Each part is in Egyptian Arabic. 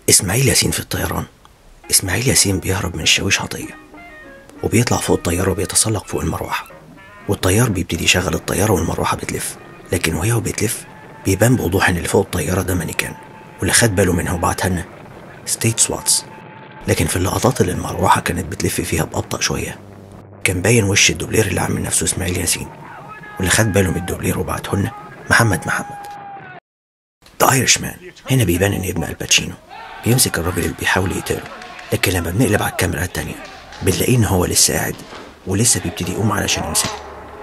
إسماعيل ياسين في الطيران إسماعيل ياسين بيهرب من الشاويش عطية وبيطلع فوق الطيارة وبيتسلق فوق المروحة والطيار بيبتدي يشغل الطيارة والمروحة بتلف لكن وهي بتلف بيبان بوضوح إن اللي فوق الطيارة ده مانيكان واللي خد باله منها وبعتها لنا ستيت سواتس لكن في اللقطات اللي المروحة كانت بتلف فيها بأبطأ شوية كان باين وش الدوبلير اللي عامل نفسه إسماعيل ياسين واللي خد باله من الدوبلير وبعته لنا محمد محمد ذا ايرش مان هنا بيبان ان ابن الباتشينو بيمسك الراجل اللي بيحاول يقتله لكن لما بنقلب على الكاميرا التانية بنلاقيه ان هو لسه قاعد ولسه بيبتدي يقوم علشان يمسكه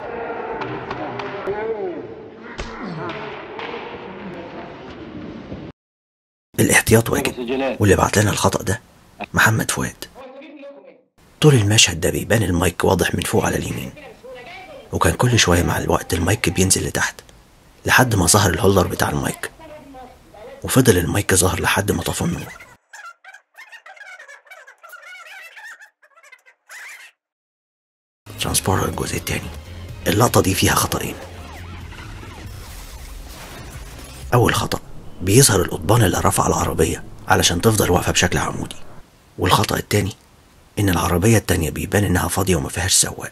الاحتياط واجب واللي بعت لنا الخطأ ده محمد فؤاد طول المشهد ده بيبان المايك واضح من فوق على اليمين وكان كل شوية مع الوقت المايك بينزل لتحت لحد ما ظهر الهولدر بتاع المايك وفضل المايك ظهر لحد ما طفى النور ترانسبورتر الجزء التاني اللقطة دي فيها خطأين أول خطأ بيظهر القضبان اللي رفع العربية علشان تفضل واقفة بشكل عمودي والخطأ التاني إن العربية التانية بيبان إنها فاضية وما فيهاش سواق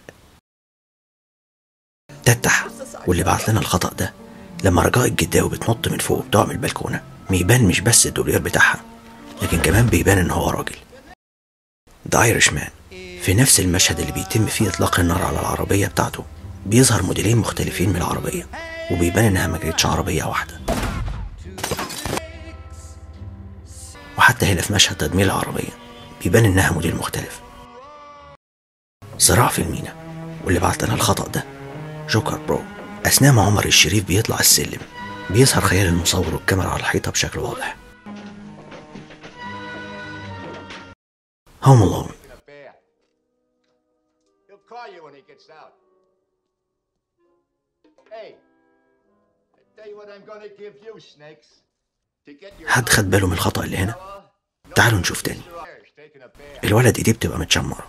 تتح واللي بعت لنا الخطأ ده لما رجاء الجداوي بتنط من فوق وبتقع من البلكونة بيبان مش بس الدولير بتاعها لكن كمان بيبان إن هو راجل ذا ايرش مان في نفس المشهد اللي بيتم فيه إطلاق النار على العربية بتاعته بيظهر موديلين مختلفين من العربية وبيبان إنها ما كانتش عربية واحدة وحتى هنا في مشهد تدمير العربية بيبان إنها موديل مختلف صراع في المينا واللي بعت لنا الخطأ ده جوكر برو أثناء ما عمر الشريف بيطلع السلم بيظهر خيال المصور والكاميرا على الحيطة بشكل واضح هوم ألون a bear. He'll call you when he gets out. Hey, I tell you what I'm gonna give you, snakes. To get your حد خد باله من الخطأ اللي هنا تعالوا نشوف تاني taking a bear. الولد ايديه بتبقى متشمرة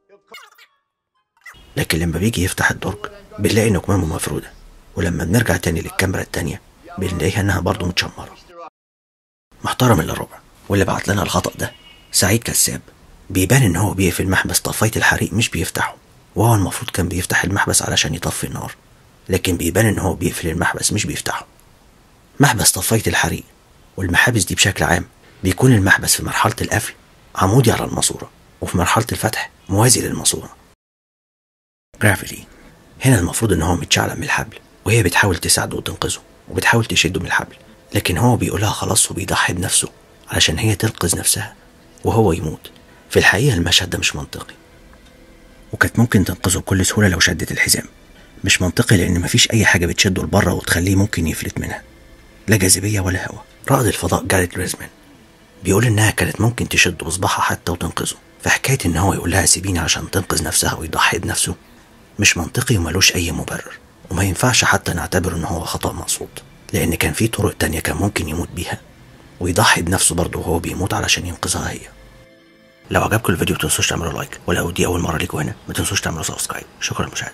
لكن لما بيجي يفتح الدرج بنلاقي ان كمامه مفرودة ولما بنرجع تاني للكاميرا التانية بنلاقيها انها برضه متشمرة محترم الا ربع واللي بعت لنا الخطأ ده سعيد كساب بيبان ان هو بيقفل محبس طفاية الحريق مش بيفتحه وهو المفروض كان بيفتح المحبس علشان يطفي النار لكن بيبان ان هو بيقفل المحبس مش بيفتحه محبس طفاية الحريق والمحابس دي بشكل عام بيكون المحبس في مرحلة القفل عمودي على الماسورة وفي مرحلة الفتح موازي للماسورة جرافيتي هنا المفروض ان هو متشعلق من الحبل وهي بتحاول تساعده وتنقذه وبتحاول تشده من الحبل لكن هو بيقولها خلاص وبيضحي بنفسه علشان هي تنقذ نفسها وهو يموت في الحقيقة المشهد ده مش منطقي وكانت ممكن تنقذه بكل سهولة لو شدت الحزام مش منطقي لأن مفيش أي حاجة بتشده لبره وتخليه ممكن يفلت منها لا جاذبية ولا هوا رائد الفضاء جاريت ريزمان بيقول إنها كانت ممكن تشد بصباعها حتى وتنقذه فحكاية إن هو يقول لها سيبيني عشان تنقذ نفسها ويضحي بنفسه مش منطقي وملوش أي مبرر وما ينفعش حتى نعتبر إن هو خطأ مقصود لأن كان في طرق تانية كان ممكن يموت بيها ويضحي بنفسه برضه وهو بيموت علشان ينقذها هي لو عجبكم الفيديو متنسوش تعملوا لايك ولو دي أول مرة ليكوا هنا ما تنسوش تعملوا سبسكرايب شكرا للمشاهدة